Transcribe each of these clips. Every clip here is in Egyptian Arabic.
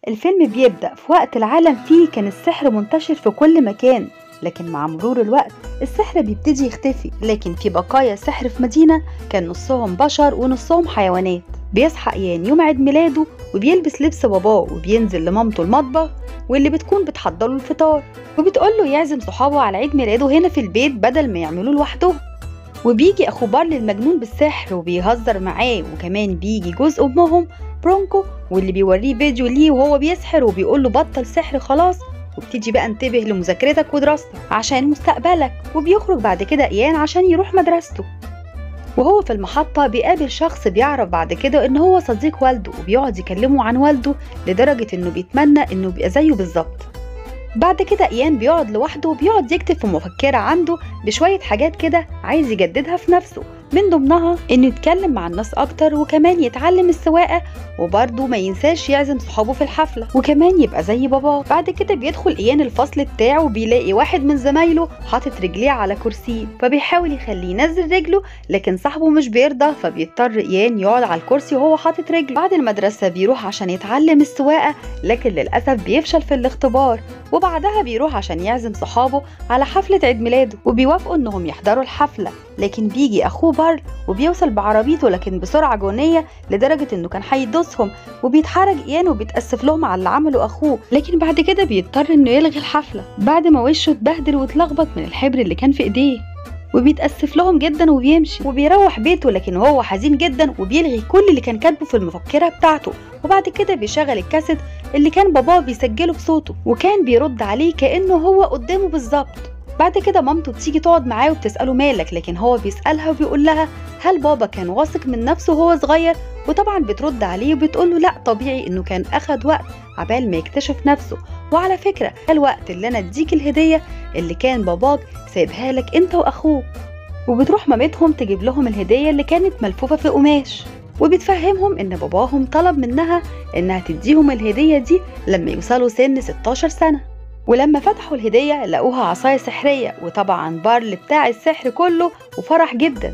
الفيلم بيبدأ في وقت العالم فيه كان السحر منتشر في كل مكان لكن مع مرور الوقت السحر بيبتدي يختفي لكن في بقايا سحر في مدينة كان نصهم بشر ونصهم حيوانات بيصحى إيان يوم عيد ميلاده وبيلبس لبس باباه وبينزل لمامته المطبخ واللي بتكون بتحضر له الفطار وبتقول له يعزم صحابه على عيد ميلاده هنا في البيت بدل ما يعملوه لوحدهم وبيجي اخو بارلي المجنون بالسحر وبيهزر معاه وكمان بيجي جوز امهم برونكو واللي بيوريه فيديو ليه وهو بيسحر وبيقول له بطل سحر خلاص وبتيجي بقى انتبه لمذاكرتك ودراستك عشان مستقبلك وبيخرج بعد كده ايان عشان يروح مدرسته وهو في المحطة بيقابل شخص بيعرف بعد كده إن هو صديق والده وبيقعد يكلمه عن والده لدرجة إنه بيتمنى إنه يبقى زيه بالظبط بعد كده إيان بيقعد لوحده وبيقعد يكتب في مفكرة عنده بشوية حاجات كده عايز يجددها في نفسه من ضمنها إنه يتكلم مع الناس أكتر وكمان يتعلم السواقة وبرضه ما ينساش يعزم صحابه في الحفلة وكمان يبقى زي باباه بعد كده بيدخل إيان الفصل بتاعه وبيلاقي واحد من زمايله حاطط رجليه على كرسي فبيحاول يخليه ينزل رجله لكن صاحبه مش بيرضى فبيضطر إيان يقعد على الكرسي وهو حاطط رجله بعد المدرسة بيروح عشان يتعلم السواقة لكن للأسف بيفشل في الاختبار وبعدها بيروح عشان يعزم صحابه على حفلة عيد ميلاده وبيوافقوا إنهم يحضروا الحفلة لكن بيجي أخوه بارل وبيوصل بعربيته لكن بسرعة جنونية لدرجة إنه كان هيدوسهم وبيتحرج إيان وبيتأسف لهم على اللي عمله أخوه لكن بعد كده بيضطر إنه يلغي الحفلة بعد ما وشه اتبهدل واتلخبط من الحبر اللي كان في إيديه وبيتأسف لهم جدا وبيمشي وبيروح بيته لكن هو حزين جدا وبيلغي كل اللي كان كاتبه في المفكرة بتاعته وبعد كده بيشغل الكاسيت اللي كان باباه بيسجله بصوته وكان بيرد عليه كأنه هو قدامه بالظبط بعد كده مامته بتيجي تقعد معاه وبتسأله مالك لكن هو بيسألها وبيقول لها هل بابا كان واثق من نفسه وهو صغير وطبعا بترد عليه وبتقول له لا طبيعي انه كان اخد وقت عبال ما يكتشف نفسه وعلى فكرة الوقت اللي انا اديك الهدية اللي كان باباك سايبها لك انت واخوك وبتروح مامتهم تجيب لهم الهدية اللي كانت ملفوفة في قماش وبتفهمهم ان باباهم طلب منها انها تديهم الهدية دي لما يوصلوا سن 16 سنة ولما فتحوا الهدية لقوها عصاية سحرية وطبعا بارل بتاع السحر كله وفرح جدا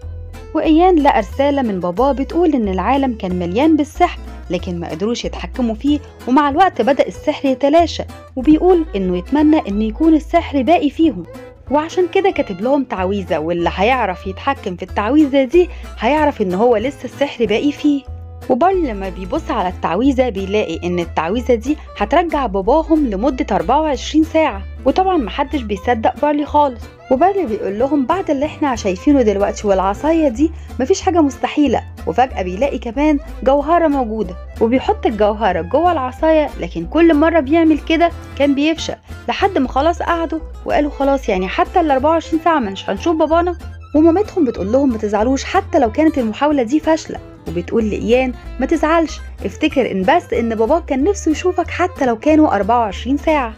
وإيان لقى رسالة من باباه بتقول إن العالم كان مليان بالسحر لكن ما قدروش يتحكموا فيه ومع الوقت بدأ السحر يتلاشى وبيقول إنه يتمنى إن يكون السحر باقي فيهم وعشان كده كاتب لهم تعويذة واللي هيعرف يتحكم في التعويذة دي هيعرف إن هو لسه السحر باقي فيه وبارلي لما بيبص على التعويذة بيلاقي إن التعويذة دي هترجع باباهم لمدة 24 ساعة وطبعا محدش بيصدق بارلي خالص وبارلي بيقول لهم بعد اللي احنا شايفينه دلوقتي والعصاية دي مفيش حاجة مستحيلة وفجأة بيلاقي كمان جوهرة موجودة وبيحط الجوهرة جوه العصاية لكن كل مرة بيعمل كده كان بيفشل لحد ما خلاص قعدوا وقالوا خلاص يعني حتى ال 24 ساعة مش هنشوف بابانا ومامتهم بتقول لهم ما تزعلوش حتى لو كانت المحاولة دي فاشلة وبتقول لإيان ما تزعلش افتكر إن بس إن باباك كان نفسه يشوفك حتى لو كانوا 24 ساعة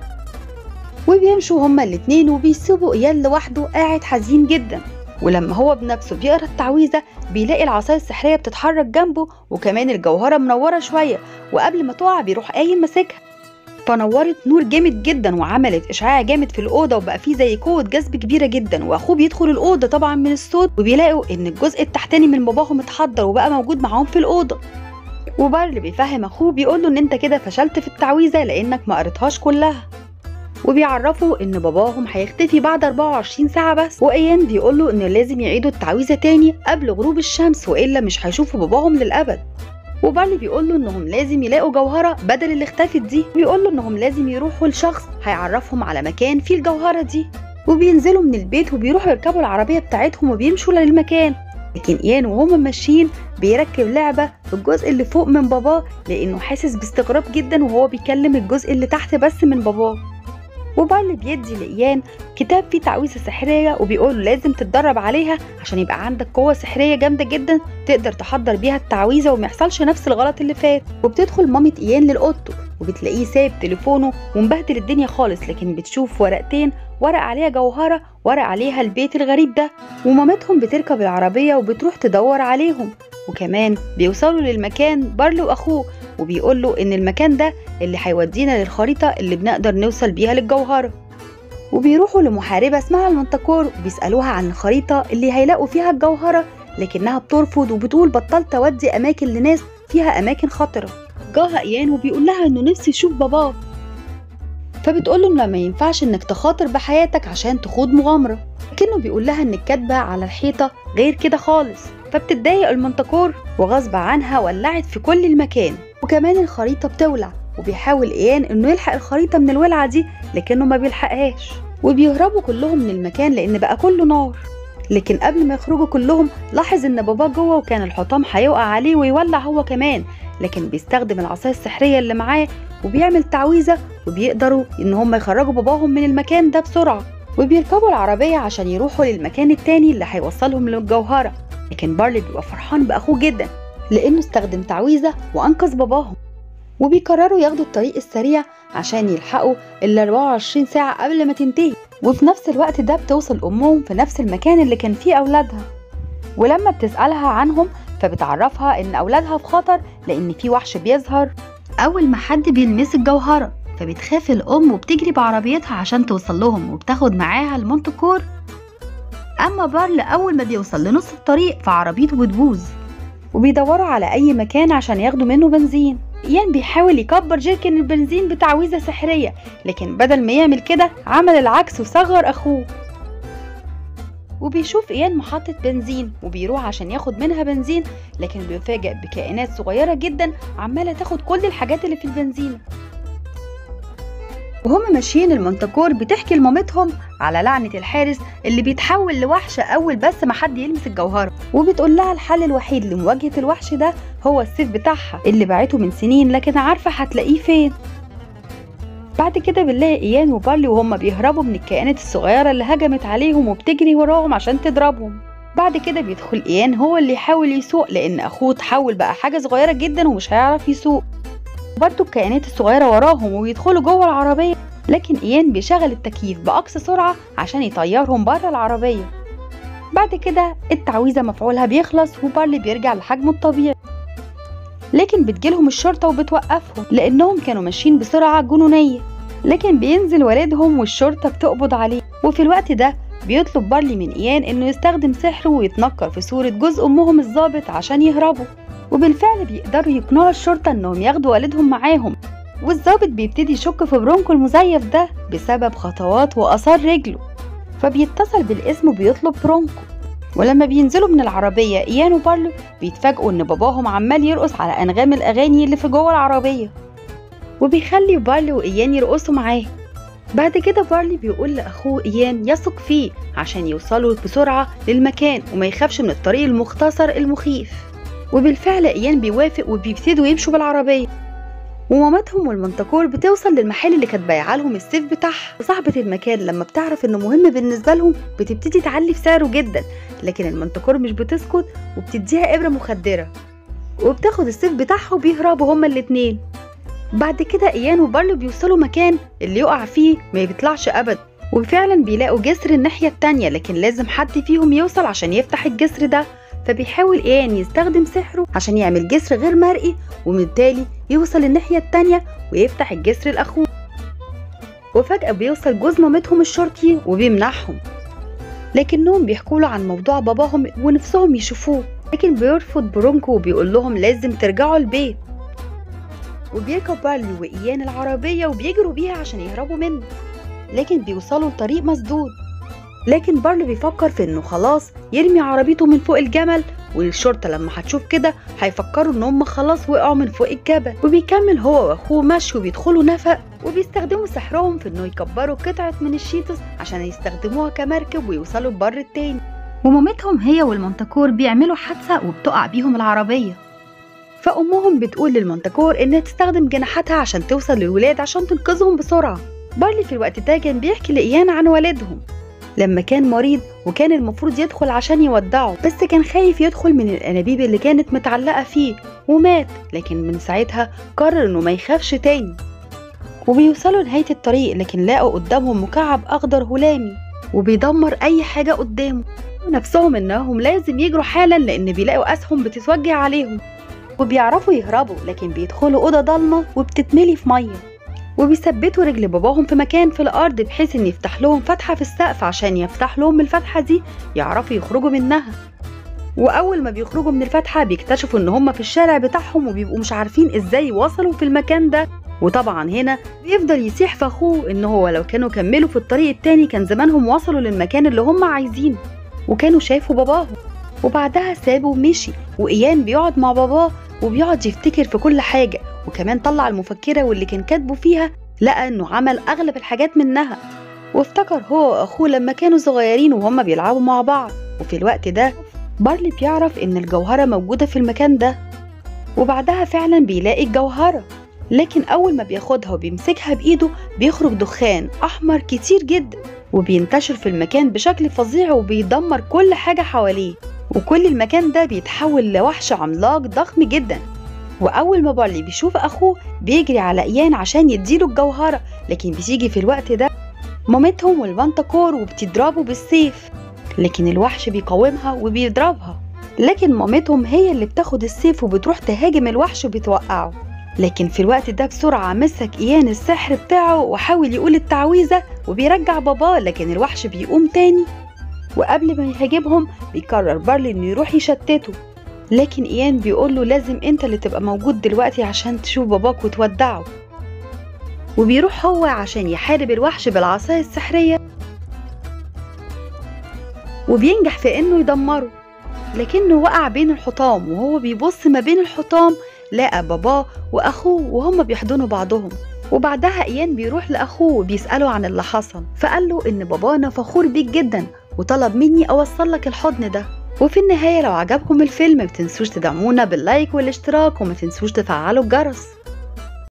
وبيمشوا هما الاتنين وبيسيبوا إيان لوحده قاعد حزين جدا ولما هو بنفسه بيقرا التعويذه بيلاقي العصايه السحريه بتتحرك جنبه وكمان الجوهره منوره شويه وقبل ما تقع بيروح قايم ماسكها فنورت نور جامد جدا وعملت اشعاع جامد في الاوضه وبقى فيه زي قوه جذب كبيره جدا واخوه بيدخل الاوضه طبعا من الصوت وبيلاقوا ان الجزء التحتاني من باباهم اتحضر وبقى موجود معاهم في الاوضه وبارل بيفهم اخوه بيقول له ان انت كده فشلت في التعويذه لانك ما قريتهاش كلها وبيعرفوا ان باباهم هيختفي بعد 24 ساعه بس وايان بيقول له انه لازم يعيدوا التعويذه تاني قبل غروب الشمس والا مش هيشوفوا باباهم للابد وبارلي بيقول له انهم لازم يلاقوا جوهره بدل اللي اختفت دي بيقول له انهم لازم يروحوا لشخص هيعرفهم على مكان فيه الجوهره دي وبينزلوا من البيت وبيروحوا يركبوا العربيه بتاعتهم وبيمشوا للمكان لكن ايان وهم ماشيين بيركب لعبه في الجزء اللي فوق من باباه لانه حاسس باستغراب جدا وهو بيكلم الجزء اللي تحت بس من باباه وبارلي بيدي لإيان كتاب فيه تعويذة سحرية وبيقول له لازم تتدرب عليها عشان يبقى عندك قوة سحرية جامدة جدا تقدر تحضر بيها التعويذة وما يحصلش نفس الغلط اللي فات وبتدخل مامة إيان للأوضته وبتلاقيه سايب تليفونه ومبهدل الدنيا خالص لكن بتشوف ورقتين ورق عليها جوهرة ورق عليها البيت الغريب ده ومامتهم بتركب العربية وبتروح تدور عليهم وكمان بيوصلوا للمكان بارلي وأخوه وبيقول له إن المكان ده اللي هيودينا للخريطة اللي بنقدر نوصل بيها للجوهرة وبيروحوا لمحاربة اسمها المنتكور وبيسألوها عن الخريطة اللي هيلاقوا فيها الجوهرة لكنها بترفض وبتقول بطلت أودي أماكن لناس فيها أماكن خطرة بيرجاها ايان وبيقول لها انه نفسه يشوف باباه فبتقول له انه ما ينفعش انك تخاطر بحياتك عشان تخوض مغامره لكنه بيقول لها ان الكاتبه على الحيطه غير كده خالص فبتتضايق المنتقور وغصب عنها ولعت في كل المكان وكمان الخريطه بتولع وبيحاول ايان انه يلحق الخريطه من الولعه دي لكنه ما بيلحقهاش وبيهربوا كلهم من المكان لان بقى كله نار لكن قبل ما يخرجوا كلهم لاحظ ان باباه جوه وكان الحطام هيقع عليه ويولع هو كمان لكن بيستخدم العصايه السحريه اللي معاه وبيعمل تعويذه وبيقدروا ان هم يخرجوا باباهم من المكان ده بسرعه وبيركبوا العربيه عشان يروحوا للمكان التاني اللي هيوصلهم للجوهره لكن بارلي بيبقى فرحان باخوه جدا لانه استخدم تعويذه وانقذ باباهم وبيقرروا ياخدوا الطريق السريع عشان يلحقوا ال 24 ساعة قبل ما تنتهي وفي نفس الوقت ده بتوصل أمهم في نفس المكان اللي كان فيه أولادها ولما بتسألها عنهم فبتعرفها إن أولادها في خطر لأن في وحش بيظهر أول ما حد بيلمس الجوهرة فبتخاف الأم وبتجري بعربيتها عشان توصل لهم وبتاخد معاها المونتكور أما بارل أول ما بيوصل لنص الطريق فعربيته بتبوظ وبيدوروا على أي مكان عشان ياخدوا منه بنزين إيان بيحاول يكبر جيركن البنزين بتعويذة سحرية لكن بدل ما يعمل كده عمل العكس وصغر أخوه وبيشوف إيان محطة بنزين وبيروح عشان ياخد منها بنزين لكن بيفاجئ بكائنات صغيرة جدا عمالة تاخد كل الحاجات اللي في البنزين وهم ماشيين المنتكور بتحكي لمامتهم على لعنة الحارس اللي بيتحول لوحش أول بس ما حد يلمس الجوهرة وبتقول لها الحل الوحيد لمواجهة الوحش ده هو السيف بتاعها اللي باعته من سنين لكن عارفة هتلاقيه فين بعد كده بنلاقي ايان وبارلي وهم بيهربوا من الكائنات الصغيرة اللي هجمت عليهم وبتجري وراهم عشان تضربهم بعد كده بيدخل ايان هو اللي يحاول يسوق لان اخوه اتحول بقى حاجة صغيرة جدا ومش هيعرف يسوق برضه الكائنات الصغيرة وراهم ويدخلوا جوه العربية لكن ايان بيشغل التكييف بأقصى سرعة عشان يطيرهم بره العربية بعد كده التعويذة مفعولها بيخلص وبارلي بيرجع لحجمه الطبيعي لكن بتجيلهم الشرطة وبتوقفهم لأنهم كانوا ماشيين بسرعة جنونية لكن بينزل والدهم والشرطة بتقبض عليه وفي الوقت ده بيطلب بارلي من إيان إنه يستخدم سحره ويتنكر في صورة جوز أمهم الظابط عشان يهربوا وبالفعل بيقدروا يقنعوا الشرطة إنهم ياخدوا والدهم معاهم والظابط بيبتدي يشك في برونكو المزيف ده بسبب خطوات وآثار رجله فبيتصل بالاسم وبيطلب برونكو ولما بينزلوا من العربية إيان وبارلو بيتفاجئوا إن باباهم عمال يرقص على أنغام الأغاني اللي في جوه العربية وبيخلي بارلي وإيان يرقصوا معاه بعد كده بارلي بيقول لأخوه إيان يثق فيه عشان يوصلوا بسرعة للمكان وما يخافش من الطريق المختصر المخيف وبالفعل إيان بيوافق وبيبتدوا يمشوا بالعربية ومامتهم والمنتكور بتوصل للمحل اللي كانت بايعه لهم السيف بتاعها وصاحبة المكان لما بتعرف انه مهم بالنسبة لهم بتبتدي تعلي في سعره جدا لكن المنتكور مش بتسكت وبتديها إبرة مخدرة وبتاخد السيف بتاعها وبيهربوا هما الاتنين بعد كده إيان وبارلو بيوصلوا مكان اللي يقع فيه ما بيطلعش أبدا وفعلا بيلاقوا جسر الناحية التانية لكن لازم حد فيهم يوصل عشان يفتح الجسر ده فبيحاول إيان يستخدم سحره عشان يعمل جسر غير مرئي وبالتالي يوصل الناحية التانية ويفتح الجسر لأخوه وفجأة بيوصل جوز مامتهم الشرطي وبيمنعهم لكنهم بيحكوا له عن موضوع باباهم ونفسهم يشوفوه لكن بيرفض برونكو وبيقول لهم لازم ترجعوا البيت وبيركب بارلي وإيان العربية وبيجروا بيها عشان يهربوا منه لكن بيوصلوا لطريق مسدود لكن بارلي بيفكر في انه خلاص يرمي عربيته من فوق الجمل والشرطة لما هتشوف كده هيفكروا ان هم خلاص وقعوا من فوق الجبل وبيكمل هو واخوه مشي وبيدخلوا نفق وبيستخدموا سحرهم في انه يكبروا قطعة من الشيتوس عشان يستخدموها كمركب ويوصلوا البر التاني ومامتهم هي والمنتكور بيعملوا حادثة وبتقع بيهم العربية فأمهم بتقول للمنتكور إنها تستخدم جناحاتها عشان توصل للولاد عشان تنقذهم بسرعة بارلي في الوقت ده كان بيحكي لإيانا عن والدهم لما كان مريض وكان المفروض يدخل عشان يودعه بس كان خايف يدخل من الأنابيب اللي كانت متعلقة فيه ومات لكن من ساعتها قرر إنه ما يخافش تاني وبيوصلوا نهاية الطريق لكن لاقوا قدامهم مكعب أخضر هلامي وبيدمر أي حاجة قدامه ونفسهم إنهم لازم يجروا حالا لأن بيلاقوا أسهم بتتوجه عليهم وبيعرفوا يهربوا لكن بيدخلوا أوضة ضلمة وبتتملي في مية وبيثبتوا رجل باباهم في مكان في الأرض بحيث إن يفتح لهم فتحة في السقف عشان يفتح لهم الفتحة دي يعرفوا يخرجوا منها واول ما بيخرجوا من الفتحه بيكتشفوا ان هم في الشارع بتاعهم وبيبقوا مش عارفين ازاي وصلوا في المكان ده وطبعا هنا بيفضل يسيح في اخوه ان هو لو كانوا كملوا في الطريق التاني كان زمانهم وصلوا للمكان اللي هم عايزينه وكانوا شافوا باباهم وبعدها سابه ومشي وايان بيقعد مع باباه وبيقعد يفتكر في كل حاجه وكمان طلع المفكره واللي كان كاتبه فيها لقى انه عمل اغلب الحاجات منها وافتكر هو واخوه لما كانوا صغيرين وهما بيلعبوا مع بعض وفي الوقت ده بارلي بيعرف ان الجوهره موجوده في المكان ده وبعدها فعلا بيلاقي الجوهره لكن اول ما بياخدها وبيمسكها بايده بيخرج دخان احمر كتير جدا وبينتشر في المكان بشكل فظيع وبيدمر كل حاجه حواليه وكل المكان ده بيتحول لوحش عملاق ضخم جدا واول ما بارلي بيشوف اخوه بيجري على ايان عشان يديله الجوهره لكن بتيجي في الوقت ده مامتهم والبنتكور وبتضربه بالسيف لكن الوحش بيقاومها وبيضربها لكن مامتهم هي اللي بتاخد السيف وبتروح تهاجم الوحش وبتوقعه لكن في الوقت ده بسرعة مسك إيان السحر بتاعه وحاول يقول التعويذة وبيرجع باباه لكن الوحش بيقوم تاني وقبل ما يهاجمهم بيقرر بارلي إنه يروح يشتته لكن إيان بيقول له لازم أنت اللي تبقى موجود دلوقتي عشان تشوف باباك وتودعه وبيروح هو عشان يحارب الوحش بالعصاية السحرية وبينجح في إنه يدمره لكنه وقع بين الحطام وهو بيبص ما بين الحطام لقى باباه وأخوه وهما بيحضنوا بعضهم وبعدها إيان بيروح لأخوه وبيسأله عن اللي حصل فقال له إن بابانا فخور بيك جدا وطلب مني أوصل لك الحضن ده وفي النهاية لو عجبكم الفيلم متنسوش تدعمونا باللايك والاشتراك وما تنسوش تفعلوا الجرس